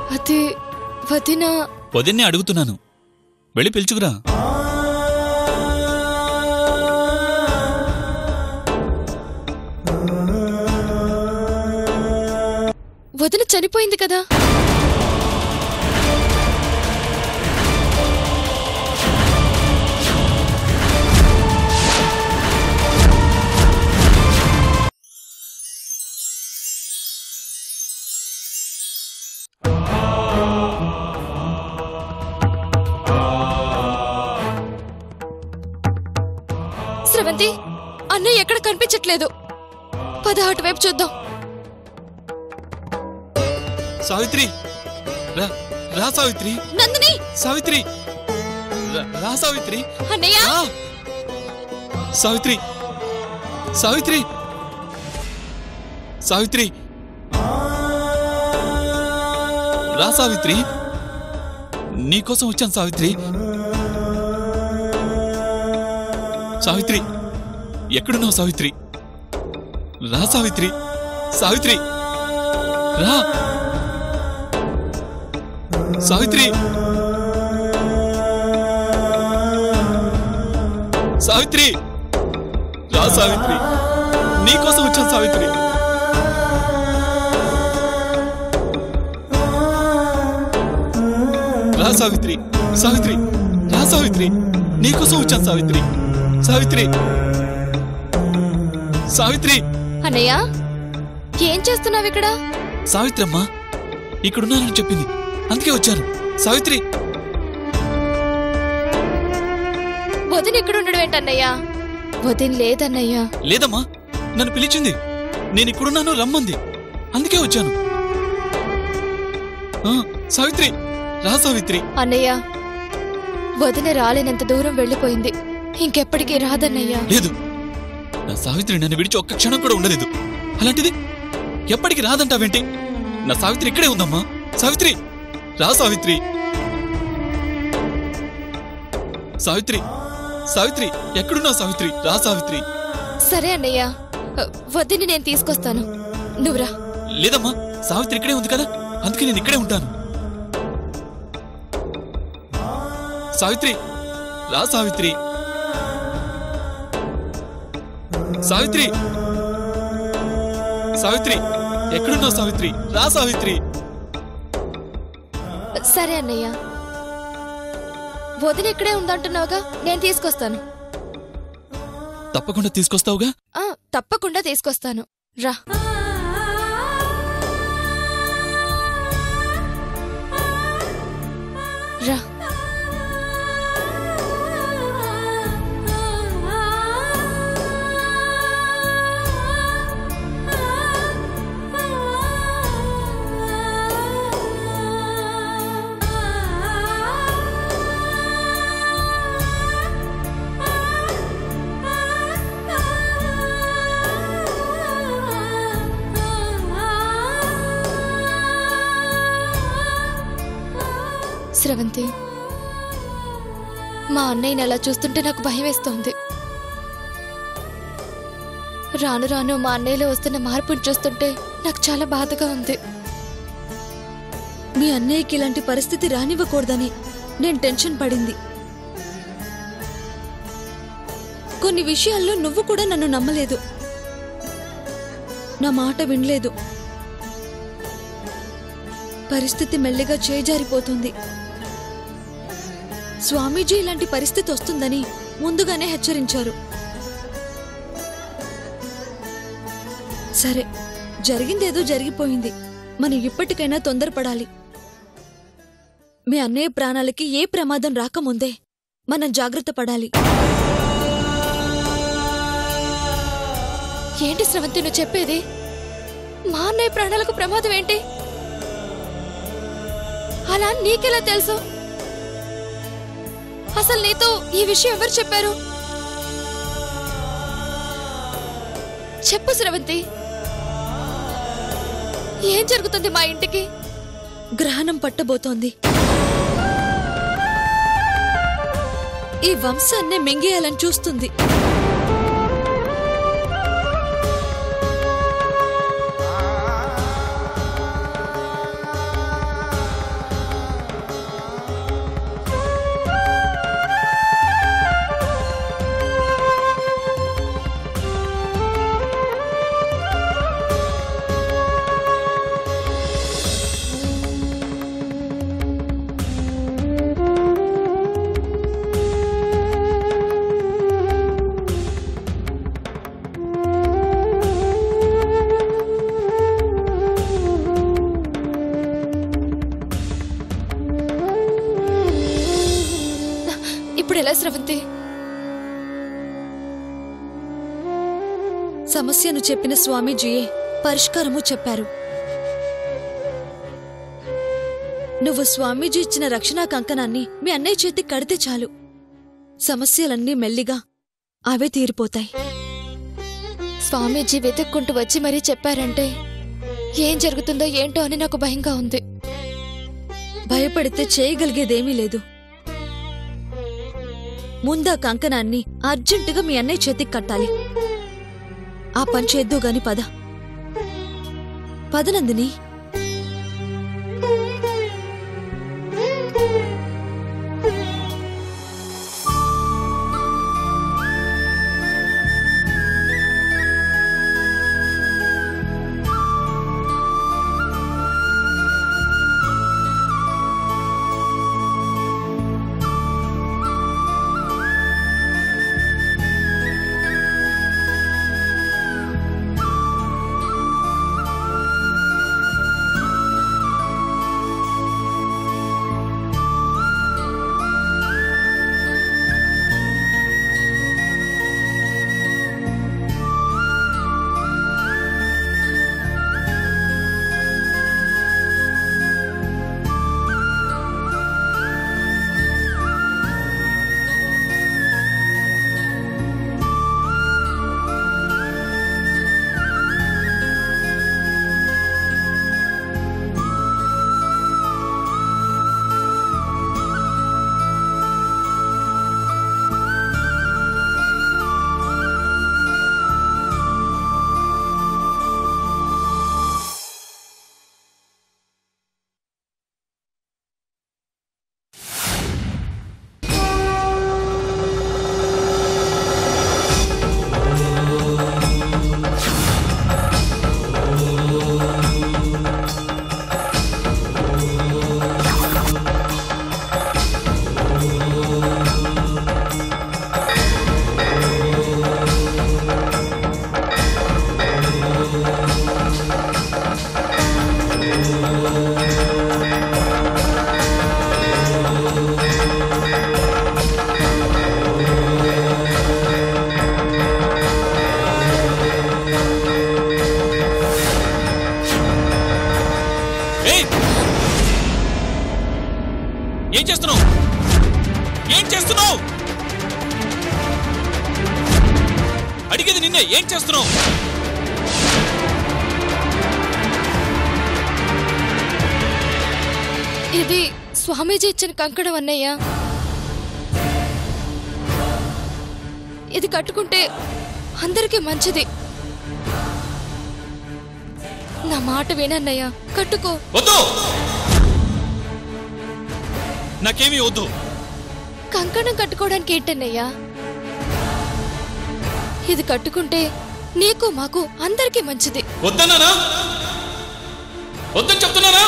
అది వదిన వదిన్నే అడుగుతున్నాను వెళ్ళి పిలుచుకురా వదిన చనిపోయింది కదా స్రవంతి అన్నయ్య ఎక్కడ కనిపించట్లేదు పద అటువైపు చూద్దాం సావిత్రి రా రా సావిత్రి నందిని సావిత్రి రా- రా సావిత్రి అన్నయ్య రా సావిత్రి సావిత్రి సావిత్రి రా సావిత్రి నీకోసం వచ్చాను సావిత్రి సావిత్రి ఎక్కడున్నావు సావిత్రి రా సావిత్రి సావిత్రి రా సావిత్రి సావిత్రి రా సావిత్రి నీకోసం వచ్చాను సావిత్రి రా సావిత్రి సావిత్రి రా సావిత్రి నీకోసం వచ్చాను సావిత్రి సావిత్రి సావిత్రి అన్నయ్య ఏం చేస్తున్నావు ఇక్కడ సావిత్రి అమ్మా ఇక్కడున్నానని చెప్పింది అందుకే వచ్చాను సావిత్రి వదిన ఇక్కడ ఉండడం ఏంటన్నయ్య వదిన లేదన్నయ్య లేదమ్మా నన్ను పిలిచింది నేను ఇక్కడున్నాను రమ్మంది అందుకే వచ్చాను ఆ, సావిత్రి రా సావిత్రి అన్నయ్య వదిన రాలేనంత దూరం వెళ్ళిపోయింది ఇంకెప్పటికీ రాదన్నయ్య లేదు నా సావిత్రి నన్ను విడిచి ఒక్క క్షణం కూడా ఉండలేదు అలాంటిది ఎప్పటికి రాదంటావేంటి నా సావిత్రి ఇక్కడే ఉందమ్మా సావిత్రి రా సావిత్రి సావిత్రి సావిత్రి ఎక్కడున్నావు సావిత్రి రా సావిత్రి సరే అన్నయ్య వదిని నేను తీసుకొస్తాను నువ్వురా లేదమ్మా సావిత్రి ఇక్కడే ఉంది కదా అందుకే నేను ఇక్కడే ఉంటాను సావిత్రి రా సావిత్రి సావిత్రి సావిత్రి ఎక్కడున్నావు సావిత్రి రా సావిత్రి సరే అన్నయ్య వదిన ఇక్కడే ఉందంటున్నావుగా నేను తీసుకొస్తాను తప్పకుండా తీసుకొస్తావుగా ఆ తప్పకుండా తీసుకొస్తాను రా రా స్రవంతి మా అన్నయ్యని అలా చూస్తుంటే నాకు భయం వేస్తోంది రాను రాను మా అన్నయ్యలో వస్తున్న మార్పును చూస్తుంటే నాకు చాలా బాధగా ఉంది మీ అన్నయ్యకి ఇలాంటి పరిస్థితి రానివ్వకూడదని నేను టెన్షన్ పడింది కొన్ని విషయాల్లో నువ్వు కూడా నన్ను నమ్మలేదు నా మాట వినలేదు పరిస్థితి మెల్లిగా చేజారిపోతుంది స్వామీజీ ఇలాంటి పరిస్థితి వస్తుందని ముందుగానే హెచ్చరించారు సరే జరిగిందేదో జరిగిపోయింది మనం ఇప్పటికైనా తొందరపడాలి మీ అన్నయ్య ప్రాణాలకి ఏ ప్రమాదం రాకముందే మనం జాగ్రత్త పడాలి ఏంటి స్రవంతి నువ్వు చెప్పేది మా అన్నయ్య ప్రాణాలకు ప్రమాదం ఏంటి అలా నీకెలా తెలుసు అసలు నీతో ఈ విషయం ఎవరు చెప్పారు చెప్పు స్రవంతి ఏం జరుగుతుంది మా ఇంటికి గ్రహణం పట్టబోతోంది ఈ వంశాన్నే మింగేయాలని చూస్తుంది ఇప్పుడెలా స్రవంతి సమస్యను చెప్పిన స్వామీజీయే పరిష్కారము చెప్పారు నువ్వు స్వామీజీ ఇచ్చిన రక్షణా కంకణాన్ని మీ అన్నయ్య చేతికి కడితే చాలు సమస్యలన్నీ మెల్లిగా అవే తీరిపోతాయి స్వామీజీ వెతుక్కుంటూ వచ్చి మరీ చెప్పారంటే ఏం జరుగుతుందో ఏంటో అని నాకు భయంగా ఉంది భయపడితే చేయగలిగేదేమీ లేదు ముందా కంకణాన్ని అర్జెంటుగా మీ అన్నయ్య చేతికి కట్టాలి ఆ పని చేద్దు గాని పద పదనందిని ఏయ్! ఏం చేస్తున్నావు ఏం చేస్తున్నావు అడిగేది నిన్నే ఏం చేస్తున్నావు ఇది స్వామీజీ ఇచ్చిన కంకణం అన్నయ్య ఇది కట్టుకుంటే అందరికీ మంచిది నా మాట వినన్నయ్య కట్టుకో వద్దు నాకేమీ వద్దు కంకణం కట్టుకోవడానికి ఏంటన్నయ్యా ఇది కట్టుకుంటే నీకు మాకు అందరికీ మంచిది వద్దన్నానా వద్దని చెప్తున్నానా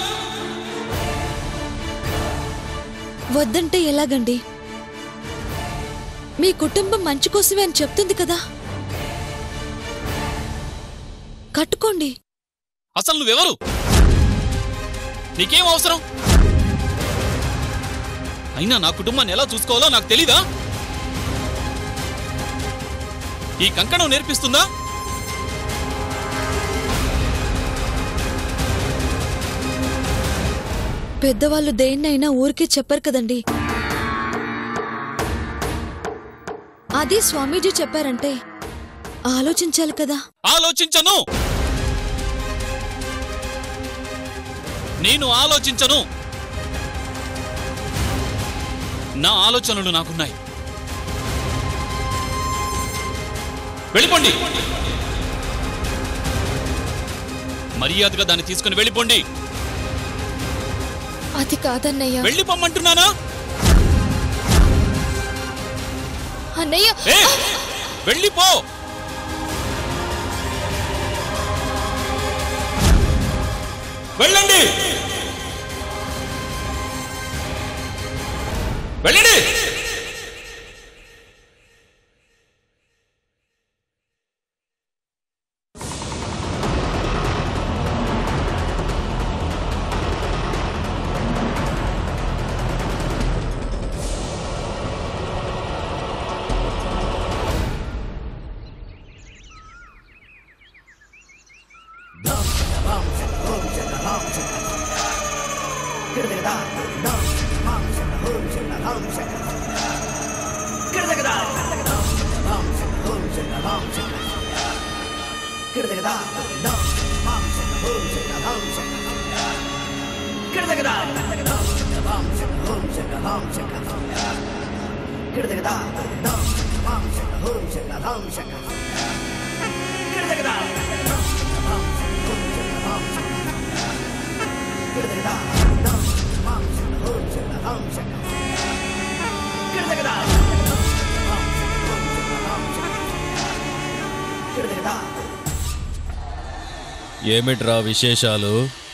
వద్దంటే ఎలాగండి మీ కుటుంబం మంచి కోసమే అని చెప్తుంది కదా కట్టుకోండి అసలు నువ్వెవరు నీకేం అవసరం అయినా నా కుటుంబాన్ని ఎలా చూసుకోవాలో నాకు తెలీదా ఈ కంకణం నేర్పిస్తుందా పెద్దవాళ్ళు దేన్నైనా ఊరికే చెప్పరు కదండి అది స్వామీజీ చెప్పారంటే ఆలోచించాలి కదా ఆలోచించను నేను ఆలోచించను నా ఆలోచనలు నాకున్నాయి వెళ్ళిపోండి మర్యాదగా దాన్ని తీసుకుని వెళ్ళిపోండి అది కాదన్నయ్య వెళ్ళిపోమ్మంటున్నానా అన్నయ్య ఏ వెళ్ళిపో వెళ్ళండి వెళ్ళండి ఏమిట్రా విశేషాలు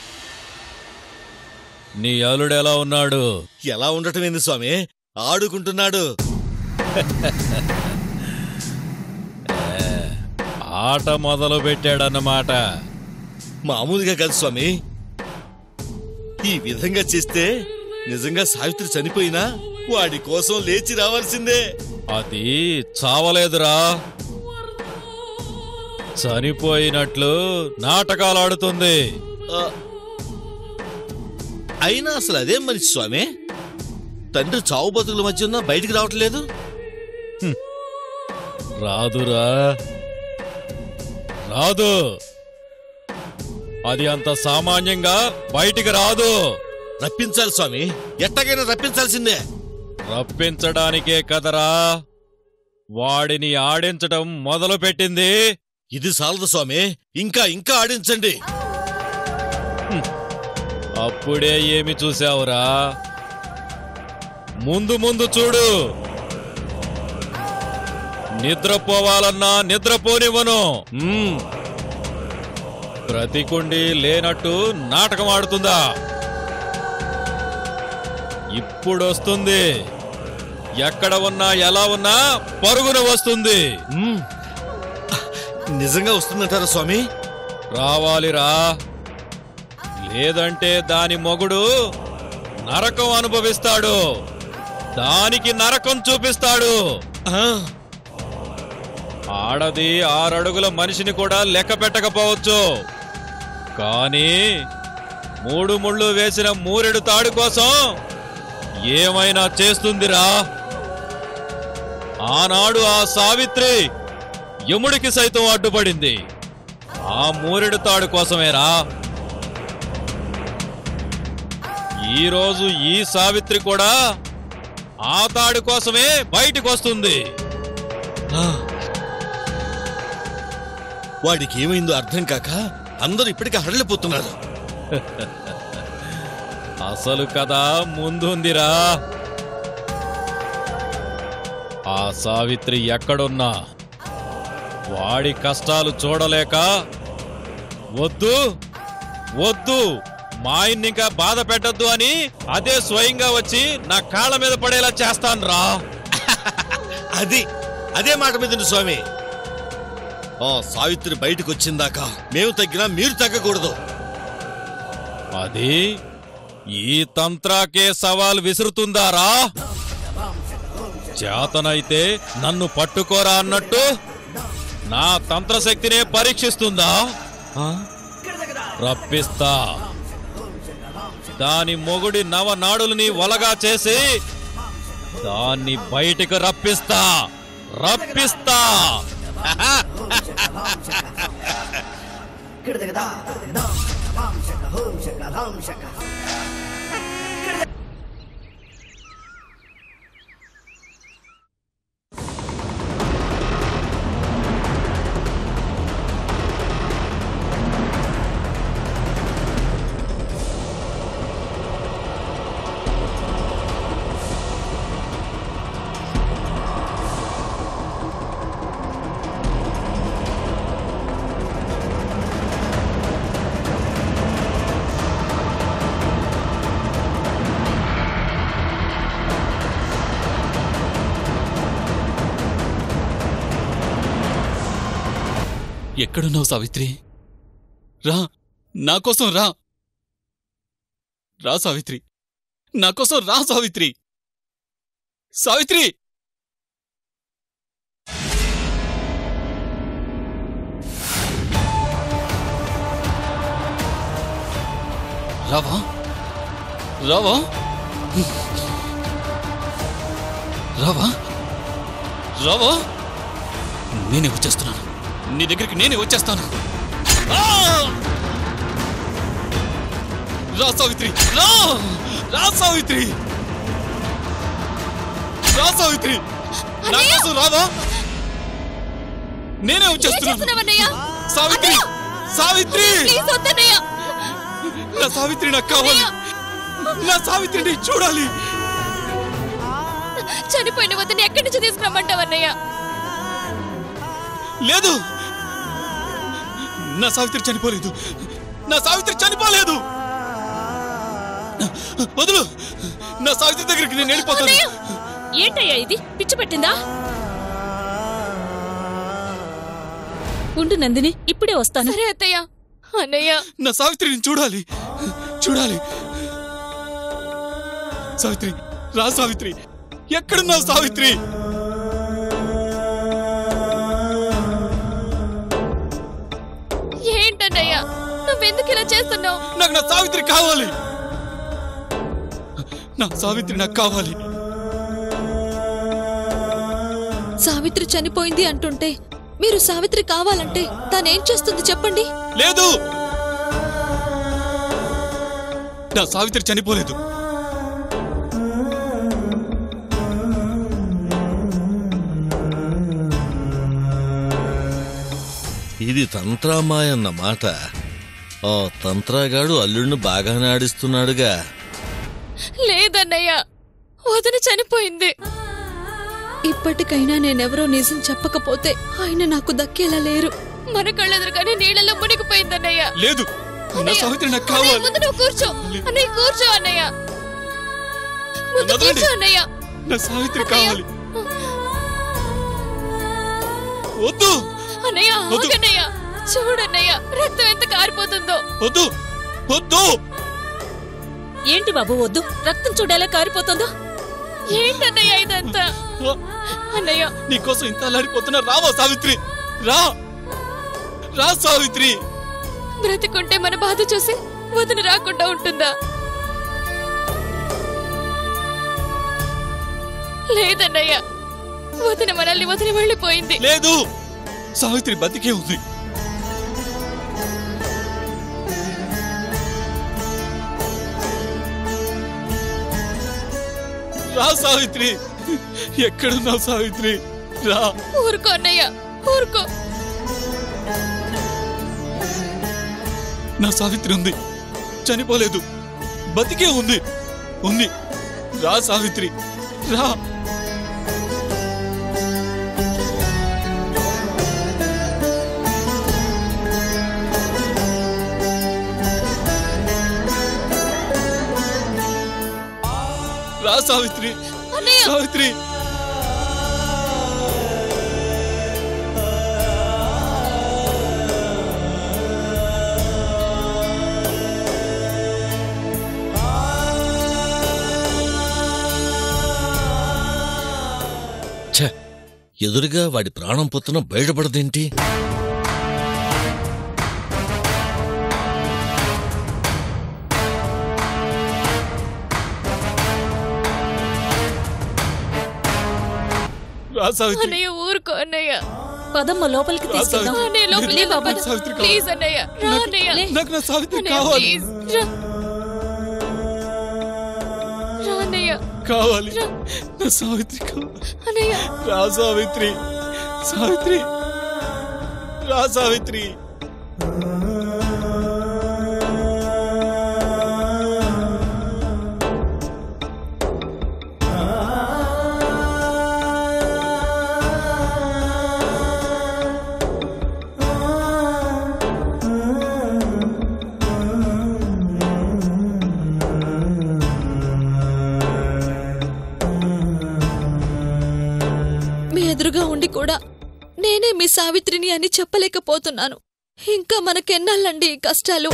నీ అల్లుడు ఎలా ఉన్నాడు ఎలా ఉండటం ఏంది స్వామి ఆడుకుంటున్నాడు ఆట మొదలు పెట్టాడన్నమాట మామూలుగా కాదు స్వామి ఈ విధంగా చేస్తే నిజంగా సావిత్రి చనిపోయినా వాడి కోసం లేచి రావాల్సిందే అది చావలేదురా చనిపోయినట్లు నాటకాలు ఆడుతుంది ఆ, అయినా అసలు అదేం మనిషి స్వామి తండ్రి చావు బతుకుల మధ్య ఉన్నా బయటికి రావట్లేదు రాదురా రాదు అది అంత సామాన్యంగా బయటికి రాదు రప్పించాలి స్వామి ఎట్టగైనా రప్పించాల్సిందే రప్పించడానికే కదరా వాడిని ఆడించటం మొదలుపెట్టింది ఇది చాలదు స్వామి ఇంకా ఇంకా ఆడించండి అప్పుడే ఏమి చూసావురా ముందు ముందు చూడు నిద్రపోవాలన్నా నిద్రపోనివ్వను మ్మ్. బ్రతికుండి లేనట్టు నాటకం ఆడుతుందా ఇప్పుడొస్తుంది ఎక్కడ ఉన్నా ఎలా ఉన్నా పరుగున వస్తుంది మ్మ్. నిజంగా వస్తుందంటారా స్వామి రావాలిరా లేదంటే దాని మొగుడు నరకం అనుభవిస్తాడు దానికి నరకం చూపిస్తాడు ఆ, ఆడది ఆరడుగుల మనిషిని కూడా లెక్క పెట్టకపోవచ్చు కానీ మూడు ముళ్ళు వేసిన మూరెడు తాడు కోసం ఏమైనా చేస్తుందిరా ఆనాడు ఆ సావిత్రి యముడికి సైతం అడ్డుపడింది ఆ మూరెడు తాడు కోసమేరా ఈరోజు ఈ సావిత్రి కూడా ఆ తాడు కోసమే బయటికి వస్తుంది ఆ. వాడికి ఏమైందో అర్థం కాక అందరూ ఇప్పటికే హడలిపోతున్నారు అసలు కథ ముందుందిరా ఆ సావిత్రి ఎక్కడున్నా వాడి కష్టాలు చూడలేక వద్దు వద్దు మా ఆయన్ని ఇంకా బాధ పెట్టద్దు అని అదే స్వయంగా వచ్చి నా కాళ్ళ మీద పడేలా చేస్తాన్రా అది అదే మాట మీద ఉంది స్వామి ఆ సావిత్రి బయటకు వచ్చిందాక మేము తగ్గినా మీరు తగ్గకూడదు అది ఈ తంత్రాకే సవాల్ విసురుతుందారా చేతనైతే నన్ను పట్టుకోరా అన్నట్టు నా తంత్రశక్తినే పరీక్షిస్తుందా ఆ? రప్పిస్తా దాని మొగుడి నవనాడుల్ని వలగా చేసి దాన్ని బయటికి రప్పిస్తా రప్పిస్తా ఎక్కడున్నావు సావిత్రి రా నా కోసం రా రా సావిత్రి నా కోసం రా సావిత్రి సావిత్రి రావా రావా రావా రావా నేనే వచ్చేస్తున్నాను నీ దగ్గరికి నేనే వచ్చేస్తాను ఆ! రా సావిత్రి రా రా సావిత్రి రా సావిత్రి నా అన్నయ్య! కోసం రావా నేనే ఏం వచ్చేస్తున్నాను చేస్తున్నావన్నయ్య సావిత్రి సావిత్రి ప్లీజ్ వద్దన్నయ్య నా సావిత్రి నాకు కావాలి నా సావిత్రిని చూడాలి చనిపోయిన వద్దని ఎక్కడి నుంచి తీసుకురమ్మంటావన్నయ్య లేదు నా సావిత్రి చనిపోలేదు నా సావిత్రి చనిపోలేదు వదులు నా సావిత్రి దగ్గరికి నేను వెళ్ళిపోతాను అన్నయ్య ఏంటయ్యా ఇది పిచ్చి పెట్టిందా ఉండు నందిని ఇప్పుడే వస్తాను సరే అత్తయ్య అన్నయ్య నా సావిత్రిని చూడాలి చూడాలి సావిత్రి రా సావిత్రి ఎక్కడున్నావు సావిత్రి ఏంటన్నయ్య నువ్వెందుకు ఇలా చేస్తున్నావు నాకు నా సావిత్రి కావాలి నా సావిత్రి నాకు కావాలి సావిత్రి చనిపోయింది అంటుంటే మీరు సావిత్రి కావాలంటే తానేం చేస్తుంది చెప్పండి లేదు నా సావిత్రి చనిపోలేదు ఇది తంత్రామాయన్న మాట ఆ తంత్రాగాడు అల్లుడిని బాగానే ఆడిస్తున్నాడుగా లేదన్నయ్య వదిన చనిపోయింది ఇప్పటికైనా నేనెవరో నిజం చెప్పకపోతే ఆయన నాకు దక్కేలా లేరు మన కళ్ళెదురుగానే నీళ్ళలో మునిగిపోయిందన్నయ్య లేదు నా అన్నయ్య, సావిత్రి నాకు అన్నయ్య, కావాలి ముందు నువ్వు కూర్చో అన్నయ్య కూర్చో అన్నయ్య ముందు వదలండి. కూర్చో అన్నయ్య నా సావిత్రి అన్నయ్య. కావాలి వద్దు అన్నయ్య వద్దు. ఆగన్నయ్య చూడన్నయ్య రక్తం ఎంత కారిపోతుందో వద్దు వద్దు ఏంటి బాబు వద్దు రక్తం చూడేలా కారిపోతుందో ఏంటన్నయ్య ఇదంతా అన్నయ్య నీకోసం ఇంత అల్లాడిపోతున్నా రావా సావిత్రి రా రా సావిత్రి బ్రతికుంటే మన బాధ చూసి వదిన రాకుండా ఉంటుందా లేదన్నయ్య వదిన మనల్ని వదిలి వెళ్ళిపోయింది లేదు సావిత్రి బతికే ఉంది రా సావిత్రి ఎక్కడున్నావు సావిత్రి రా ఊరుకో అన్నయ్య ఊరుకో నా సావిత్రి ఉంది చనిపోలేదు బతికే ఉంది ఉంది రా సావిత్రి రా రా సావిత్రి అన్నయ్య సావిత్రి ఛ ఎదురుగా వాడి ప్రాణం పొత్తున బయటపడదేంటి రా సావిత్రి అన్నయ్య ఊరుకో అన్నయ్య పదమ్మ లోపలికి రా తీసుకెళ్దాం సావిత్రి. అన్నయ్య లోపలికి లే వెళ్ళు, బాబా, పద. సావిత్రి కావాలి. ప్లీజ్ అన్నయ్య రా నాకు- అన్నయ్య నాకు నా సావిత్రి అన్నయ్య కావాలి ప్లీజ్ రా రా అన్నయ్య కావాలి నా సావిత్రి కావాలి అన్నయ్య రా సావిత్రి సావిత్రి రా సావిత్రి మీ ఎదురుగా ఉండి కూడా నేనే మీ సావిత్రిని అని చెప్పలేకపోతున్నాను ఇంకా మనకెన్నాళ్ళండి ఈ కష్టాలు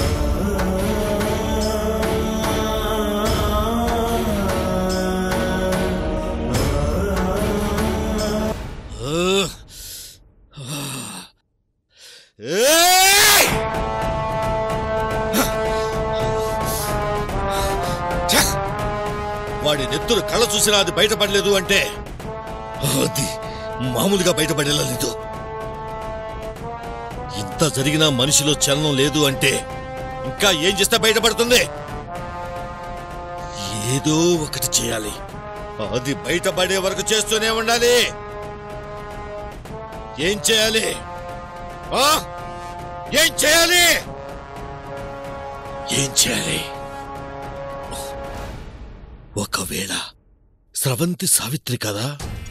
ఏయ్! ఛ! వాడి నెత్తురు కళ్ళ చూసినా అది బయటపడలేదు అంటే అది మామూలుగా బయటపడేలా లేదు ఇంత జరిగినా మనిషిలో చలనం లేదు అంటే ఇంకా ఏం చేస్తే బయటపడుతుంది ఏదో ఒకటి చేయాలి అది బయటపడే వరకు చేస్తూనే ఉండాలి ఏం చేయాలి ఆ? ఏం చేయాలి ఏం చేయాలి ఒకవేళ స్రవంతి సావిత్రి కదా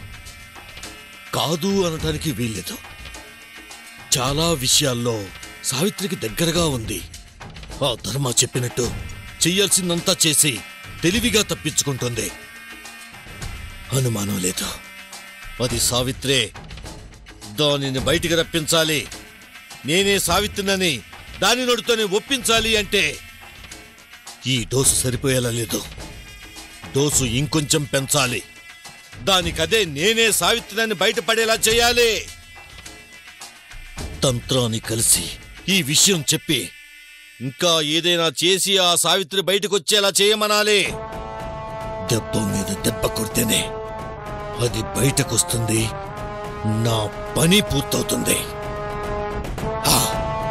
కాదు అనటానికి వీల్లేదు చాలా విషయాల్లో సావిత్రికి దగ్గరగా ఉంది ఆ ధర్మ చెప్పినట్టు చెయ్యాల్సిందంతా చేసి తెలివిగా తప్పించుకుంటుంది అనుమానం లేదు అది సావిత్రే దానిని బయటికి రప్పించాలి నేనే సావిత్రినని దాని నోటితోనే ఒప్పించాలి అంటే ఈ డోసు సరిపోయేలా లేదు డోసు ఇంకొంచెం పెంచాలి దానికదే నేనే సావిత్రిని బయటపడేలా చేయాలి తంత్రాన్ని కలిసి ఈ విషయం చెప్పి ఇంకా ఏదైనా చేసి ఆ సావిత్రి బయటకొచ్చేలా చేయమనాలి దెబ్బ మీద దెబ్బ కొడితేనే అది బయటకొస్తుంది నా పని పూర్తవుతుంది ఆ,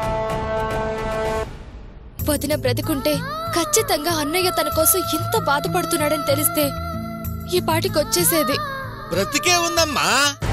వదిన బ్రతికుంటే ఖచ్చితంగా అన్నయ్య తన కోసం ఇంత బాధపడుతున్నాడని తెలిస్తే ఈ పాటికి వచ్చేసేది బ్రతికే ఉందమ్మా